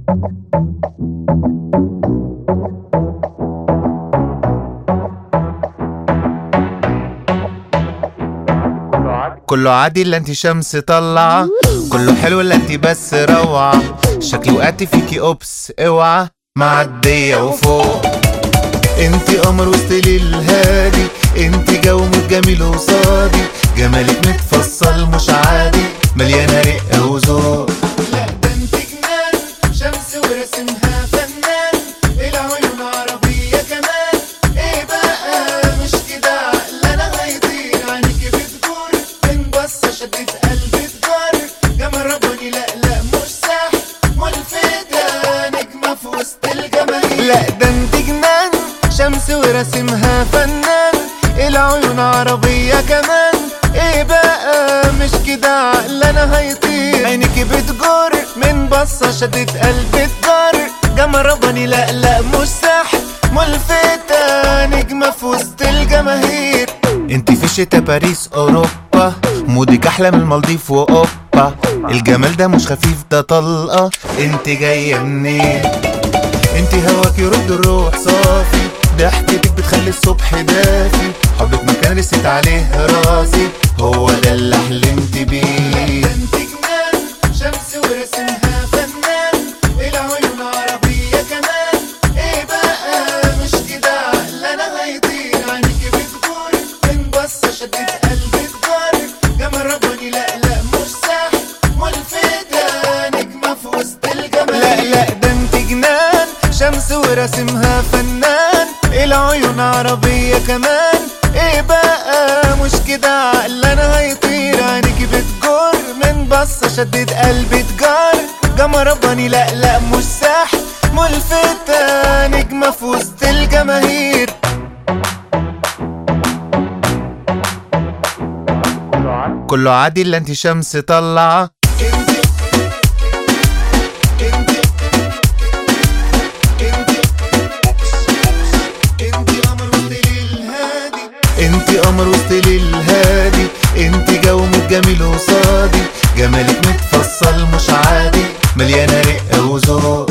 كله عادي الا انت شمس طلعة كله حلو الا انت بس روعة شكلي وقعت فيكي اوبس اوعى معدية وفوق انت قمر وسط ليل هادي انت جو جميل وصادي جمالك متفصل مش عادي مليانة رقة وذوق لا ده انت جنان شمس ورسمها فنان العيون عربية كمان ايه بقى مش كده عقلنا هيطير عينيكي بتدور من بصة شدت قلبي تجار جمال رباني لا لا مش سح ملفتة نجمة في وسط الجماهير لا ده انت جنان شمس ورسمها فنان العيون عربية كمان ايه بقى مش كده عقلنا هيطير عينيكي بتجر من بصة شدت قلبي تجر جمال رباني لا لا مش سح ملفتة نجمة في وسط الجماهير انت في شتا باريس اوروبا مودك احلى من المالديف واوبا الجمال ده مش خفيف ده طلقة انت جاية منين انت هواك يرد الروح صافي ضحكتك بتخلي الصبح دافي حبك مكان رست عليه راسي هو ده اللي حلمت بيه ده انت جنان شمس ورسمها فنان العيون عربية كمان ايه بقى مش كده عقلنا هيطير عينيكي بتجور من بصة شدت قلبي تجار جمال رباني لا لا مش سح ملفتة نجمة في وسط الجمال لا لا ده انت جنان شمس ورسمها فنان العيون عربية كمان ايه بقى مش كده عقلنا هيطير عينيكي بتجر من بصة شدت قلبي تجار جمال رباني لا لا مش سح ملفتة نجمة في وسط الجماهير كله عادي الا انت شمس طلعة انت انت انت انت قمر وسط ليل هادي انت قمر وسط ليل هادي انت جو جميل وصادي جمالك متفصل مش عادي مليانة رقة وذوق